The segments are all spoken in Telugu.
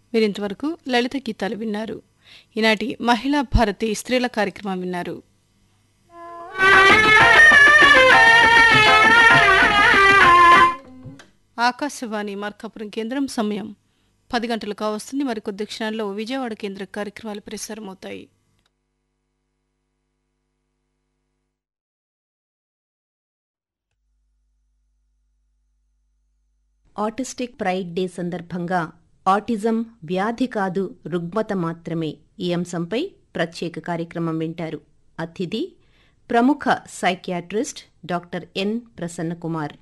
వీరింతవరకు లలిత గీతాలు విన్నారు ఈనాటి మహిళా భారతి స్త్రీల కార్యక్రమం విన్నారు ఆకాశవాణి మార్కాపురం కేంద్రం సమయం పది గంటలు కావస్తుంది మరికొద్ది క్షణాల్లో విజయవాడ కేంద్ర కార్యక్రమాలు ప్రసారమవుతాయి ఆటిస్టిక్ ప్రైడ్ డే సందర్భంగా ఆటిజం వ్యాధి కాదు రుగ్మత మాత్రమే ఈ అంశంపై ప్రత్యేక కార్యక్రమం వింటారు అతిథి ప్రముఖ psychiatrist doctor N Prasannakumar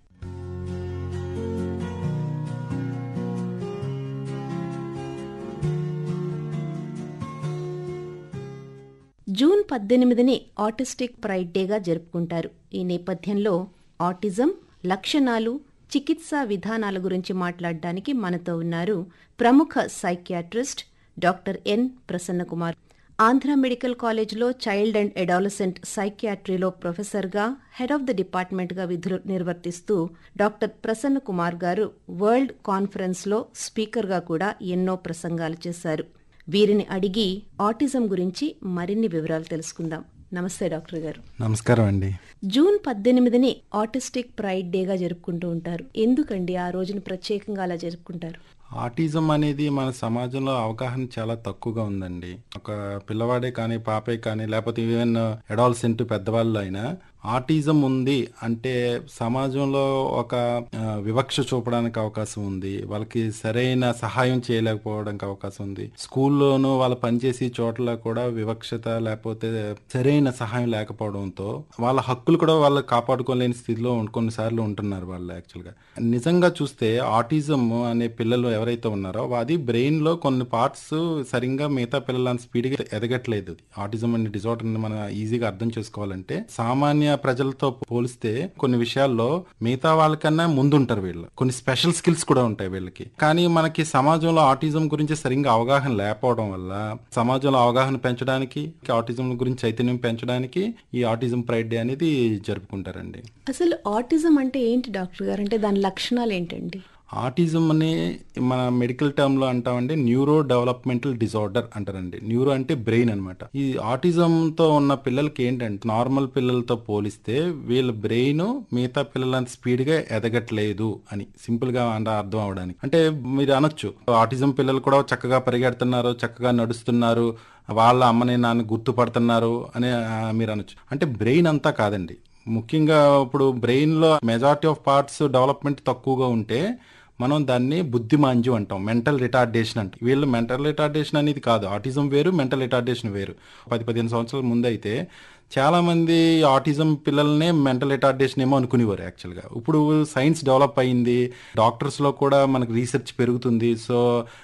June పద్దెనిమిదిని ఆటిస్టిక్ ప్రైడ్ డేగా జరుపుకుంటారు ఈ నేపథ్యంలో ఆటిజం లక్షణాలు చికిత్సా విధానాల గురించి మాట్లాడడానికి మనతో ఉన్నారు ప్రముఖ psychiatrist doctor N Prasannakumar Andhra medical కాలేజ్లో చైల్డ్ అండ్ అడాలసెంట్ సైకియాట్రీలో ప్రొఫెసర్గా హెడ్ ఆఫ్ ద డిపార్ట్మెంట్గా విధులు నిర్వర్తిస్తూ డాక్టర్ ప్రసన్న కుమార్ గారు వరల్డ్ కాన్ఫరెన్స్లో స్పీకర్గా కూడా ఎన్నో ప్రసంగాలు చేశారు వీరిని అడిగి ఆటిజం గురించి మరిన్ని వివరాలు తెలుసుకుందాం నమస్తే డాక్టర్ గారు నమస్కారం అండి జూన్ పద్దెనిమిదిని ఆటిస్టిక్ ప్రైడ్ డేగా జరుపుకుంటూ ఉంటారు ఎందుకండి ఆ రోజున ప్రత్యేకంగా అలా జరుపుకుంటారు ఆటిజం అనేది మన సమాజంలో అవగాహన చాలా తక్కువగా ఉందండి ఒక పిల్లవాడే కానీ పాపే కానీ లేకపోతే ఈవెన్ అడాల్సెంట్ పెద్దవాళ్ళు అయినా ఆటిజం ఉంది అంటే సమాజంలో ఒక ఆ, వివక్ష చూపడానికి అవకాశం ఉంది వాళ్ళకి సరైన సహాయం చేయలేకపోవడానికి అవకాశం ఉంది స్కూల్లోనూ వాళ్ళు పనిచేసే చోట్ల కూడా వివక్షత లేకపోతే సరైన సహాయం లేకపోవడంతో వాళ్ళ హక్కులు కూడా వాళ్ళు కాపాడుకోలేని స్థితిలో ఉం- కొన్నిసార్లు ఉంటున్నారు వాళ్ళు యాక్చువల్గా నిజంగా చూస్తే ఆటిజం అనే పిల్లలు ఎవరైతే ఉన్నారో అది బ్రెయిన్ లో కొన్ని పార్ట్స్ సరిగ్గా మిగతా పిల్లల స్పీడ్గా ఎదగట్లేదు ఆటిజం అనే డిజార్డర్ ని మనం ఈజీగా అర్థం చేసుకోవాలంటే సామాన్య ప్రజలతో పోలిస్తే కొన్ని విషయాల్లో మిగతా వాళ్ళకన్నా ముందుంటారు వీళ్ళు కొన్ని స్పెషల్ స్కిల్స్ కూడా ఉంటాయి వీళ్ళకి కానీ మనకి సమాజంలో ఆటిజం గురించి సరిగ్గా అవగాహన లేకపోవడం వల్ల సమాజంలో అవగాహన పెంచడానికి ఆటిజం గురించి చైతన్యం పెంచడానికి ఈ ఆటిజం ప్రైడ్ డే అనేది జరుపుకుంటారండి అసలు ఆటిజం అంటే ఏంటి డాక్టర్ గారు అంటే దాని లక్షణాలు ఏంటండి ఆటిజం అని మన మెడికల్ టర్మ్ లో అంటామంటే న్యూరో డెవలప్మెంటల్ డిజార్డర్ అంటారండి న్యూరో అంటే బ్రెయిన్ అన్నమాట ఈ ఆటిజం తో ఉన్న పిల్లలకి ఏంటంటే నార్మల్ పిల్లలతో పోలిస్తే వీళ్ళ బ్రెయిన్ మిగతా పిల్లలంత స్పీడ్ గా ఎదగట్లేదు అని సింపుల్ గా అంటే అర్థం అవడానికి అంటే మీరు అనొచ్చు ఆటిజం పిల్లలు కూడా చక్కగా పరిగెడుతున్నారు చక్కగా నడుస్తున్నారు వాళ్ళ అమ్మని నాన్న గుర్తుపడుతున్నారు అని ఆ, మీరు అనొచ్చు అంటే బ్రెయిన్ అంతా కాదండి ముఖ్యంగా ఇప్పుడు బ్రెయిన్ లో మెజారిటీ ఆఫ్ పార్ట్స్ డెవలప్మెంట్ తక్కువగా ఉంటే మనం దాన్ని బుద్ధిమాంద్యం అంటాం మెంటల్ రిటార్డేషన్ అంటాం వీళ్ళు మెంటల్ రిటార్డేషన్ అనేది కాదు ఆటిజం వేరు మెంటల్ రిటార్డేషన్ వేరు పది పదిహేను సంవత్సరాల ముందు అయితే చాలా మంది ఆటిజం పిల్లల్నే మెంటల్ రిటార్డేషన్ ఏమో అనుకునేవారు యాక్చువల్గా ఇప్పుడు సైన్స్ డెవలప్ అయింది డాక్టర్స్ లో కూడా మనకు రీసెర్చ్ పెరుగుతుంది సో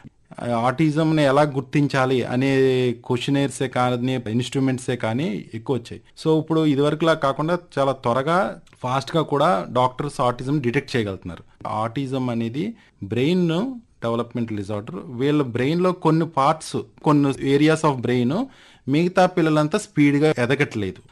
ఆటిజంని ఎలా గుర్తించాలి అనే క్వశ్చనర్సే కానీ ఇన్స్ట్రుమెంట్సే కానీ ఎక్కువ వచ్చాయి సో ఇప్పుడు ఇదివరకులా కాకుండా చాలా త్వరగా ఫాస్ట్ గా కూడా డాక్టర్స్ ఆటిజం డిటెక్ట్ చేయగలుగుతున్నారు ఆటిజం అనేది బ్రెయిన్ డెవలప్మెంట్ డిజార్డర్ వీళ్ళ బ్రెయిన్ లో కొన్ని పార్ట్స్ కొన్ని ఏరియాస్ ఆఫ్ బ్రెయిన్ మిగతా పిల్లలంతా స్పీడ్ గా ఎదగట్లేదు